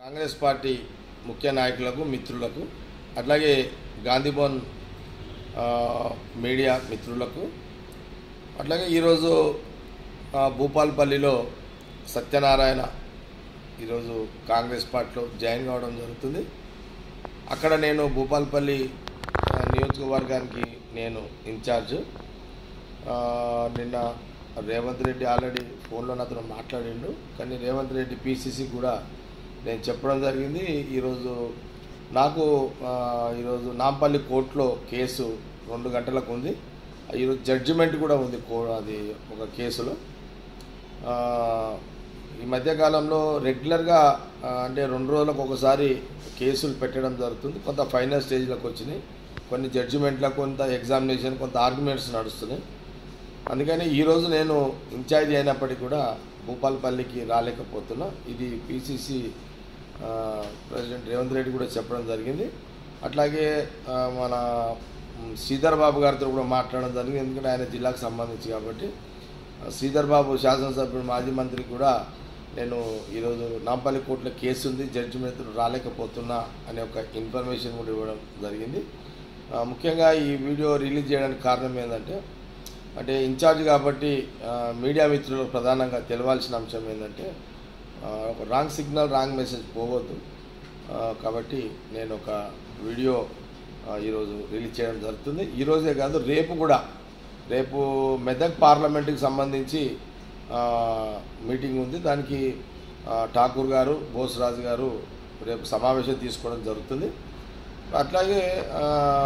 Congress party ముఖ్య నాయకులకు మిత్రులకు అట్లాగే గాంధీభవన్ ఆ, మీడియా మిత్రులకు అట్లాగే ఈరోజు ఆ, భూపాల్పల్లిలో సత్యనారాయణ ఈరోజు కాంగ్రెస్ పార్టీలో జాయిన్ కావడం జరుగుతుంది అక్కడ నేను భూపాల్పల్లి ఆ, నియోజకవర్గానికి నేను ఇన్ఛార్జ్ ఆ, నిన్న రేవంత్ రెడ్డి ఆల్రెడీ ఫోన్లో నాతో మాట్లాడిండు కానీ రేవంత్ రెడ్డి పీసీసీ కూడా నేను చెప్పడం జరిగింది ఈరోజు నాకు ఆ, ఈరోజు నాంపల్లి కోర్టులో కేసు రెండు గంటలకు ఉంది ఈరోజు జడ్జిమెంట్ కూడా ఉంది కో అది ఒక కేసులో ఆ, ఈ మధ్యకాలంలో రెగ్యులర్గా ఆ, అంటే రెండు రోజులకు ఒకసారి కేసులు పెట్టడం జరుగుతుంది కొంత ఫైనల్ స్టేజ్లోకి వచ్చినాయి కొన్ని జడ్జిమెంట్ల కొంత ఎగ్జామినేషన్ కొంత ఆర్గ్యుమెంట్స్ నడుస్తున్నాయి అందుకని ఈరోజు నేను ఇన్ఛార్జ్ అయినప్పటికీ కూడా భూపాలపల్లికి రాలేకపోతున్నా ఇది పిసిసి ప్రెసిడెంట్ రేవంత్ రెడ్డి కూడా చెప్పడం జరిగింది అట్లాగే ఆ, మన మ్, శ్రీధర్ బాబు గారితో కూడా మాట్లాడడం జరిగింది ఎందుకంటే ఆయన జిల్లాకు సంబంధించి కాబట్టి ఆ, శ్రీధర్ బాబు శాసనసభ్యుడు మాజీ మంత్రి కూడా నేను ఈరోజు నాంపల్లి కోర్టులో కేసు ఉంది జడ్జిమెంట్ రాలేకపోతున్నా అనే ఒక ఇన్ఫర్మేషన్ కూడా ఇవ్వడం జరిగింది ఆ, ముఖ్యంగా ఈ వీడియో రిలీజ్ చేయడానికి కారణం ఏంటంటే అంటే ఇన్ఛార్జ్ కాబట్టి ఆ, మీడియా మిత్రులకు ప్రధానంగా తెలవాల్సిన అంశం ఏంటంటే ఆ, ఒక రాంగ్ సిగ్నల్ రాంగ్ మెసేజ్ పోవద్దు ఆ, కాబట్టి నేను ఒక వీడియో ఆ, ఈరోజు రిలీజ్ చేయడం జరుగుతుంది ఈరోజే కాదు రేపు కూడా రేపు మెదక్ పార్లమెంట్కి సంబంధించి ఆ, మీటింగ్ ఉంది దానికి ఆ, ఠాకూర్ గారు బోస్రాజు గారు రేపు సమావేశం తీసుకోవడం జరుగుతుంది అట్లాగే ఆ,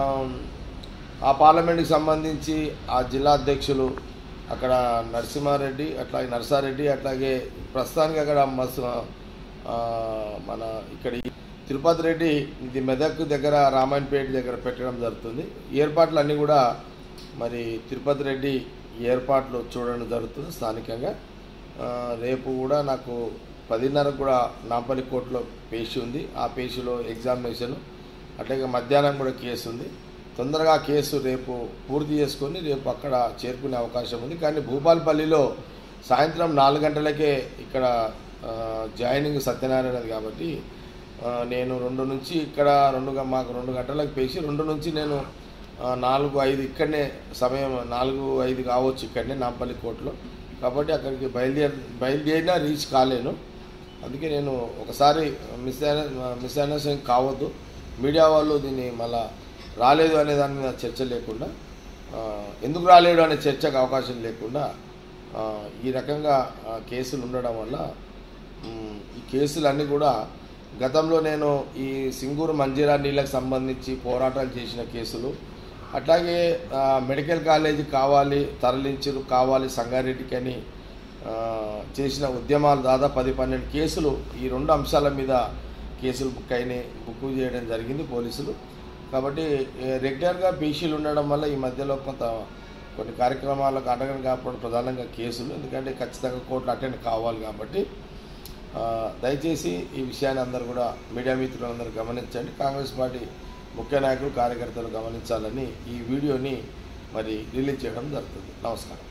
ఆ పార్లమెంట్కి సంబంధించి ఆ జిల్లా అధ్యక్షులు అక్కడ నరసింహారెడ్డి అట్లాగే నరసారెడ్డి అట్లాగే ప్రస్తుతానికి అక్కడ మస్ ఆ, మన ఇక్కడ ఈ తిరుపతి రెడ్డి ఇది మెదక్ దగ్గర రామాయణపేట దగ్గర పెట్టడం జరుగుతుంది ఈ ఏర్పాట్లు అన్నీ కూడా మరి తిరుపతి రెడ్డి ఈ ఏర్పాట్లు చూడడం జరుగుతుంది స్థానికంగా ఆ, రేపు కూడా నాకు పదిన్నరకు కూడా నాంపల్లి కోర్టులో పేషి ఉంది ఆ పేషిలో ఎగ్జామినేషన్ అట్లాగే మధ్యాహ్నం కూడా కేసు ఉంది తొందరగా ఆ కేసు రేపు పూర్తి చేసుకొని రేపు అక్కడ చేరుకునే అవకాశం ఉంది కానీ భూపాలపల్లిలో సాయంత్రం నాలుగు గంటలకే ఇక్కడ ఆ, జాయినింగ్ సత్యనారాయణ కాబట్టి ఆ, నేను రెండు నుంచి ఇక్కడ రెండు గ- మాకు రెండు గంటలకు పేసి రెండు నుంచి నేను ఆ, నాలుగు ఐదు ఇక్కడనే సమయం నాలుగు ఐదు కావచ్చు ఇక్కడనే నాంపల్లి కోర్టులో కాబట్టి అక్కడికి బయలుదేరి బయలుదేరినా రీచ్ కాలేను అందుకే నేను ఒకసారి మిస్ అయిన మిస్ అండర్స్టాండింగ్ కావద్దు మీడియా వాళ్ళు దీన్ని మళ్ళా రాలేదు అనే దాని మీద చర్చ లేకుండా ఆ, ఎందుకు రాలేడు అనే చర్చకు అవకాశం లేకుండా ఆ, ఈ రకంగా ఆ, కేసులు ఉండడం వల్ల మ్, ఈ కేసులన్నీ కూడా గతంలో నేను ఈ సింగూరు మంజీరా నీళ్ళకి సంబంధించి పోరాటాలు చేసిన కేసులు అట్లాగే ఆ, మెడికల్ కాలేజీ కావాలి తరలించరు కావాలి సంగారెడ్డికి అని ఆ, చేసిన ఉద్యమాలు దాదాపు పది పన్నెండు కేసులు ఈ రెండు అంశాల మీద కేసులు బుక్ అయినాయి బుక్ చేయడం జరిగింది పోలీసులు కాబట్టి ఏ, రెగ్యులర్గా పీసీలు ఉండడం వల్ల ఈ మధ్యలో కొంత కొన్ని కార్యక్రమాలకు అడగని కాకపోవడం ప్రధానంగా కేసులు ఎందుకంటే ఖచ్చితంగా కోర్టులు అటెండ్ కావాలి కాబట్టి ఆ, దయచేసి ఈ విషయాన్ని అందరూ కూడా మీడియా మిత్రులందరూ గమనించండి కాంగ్రెస్ పార్టీ ముఖ్య నాయకులు కార్యకర్తలు గమనించాలని ఈ వీడియోని మరి రిలీజ్ చేయడం జరుగుతుంది నమస్కారం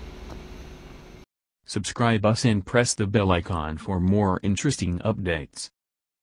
Subscribe us and press the bell icon for more interesting updates.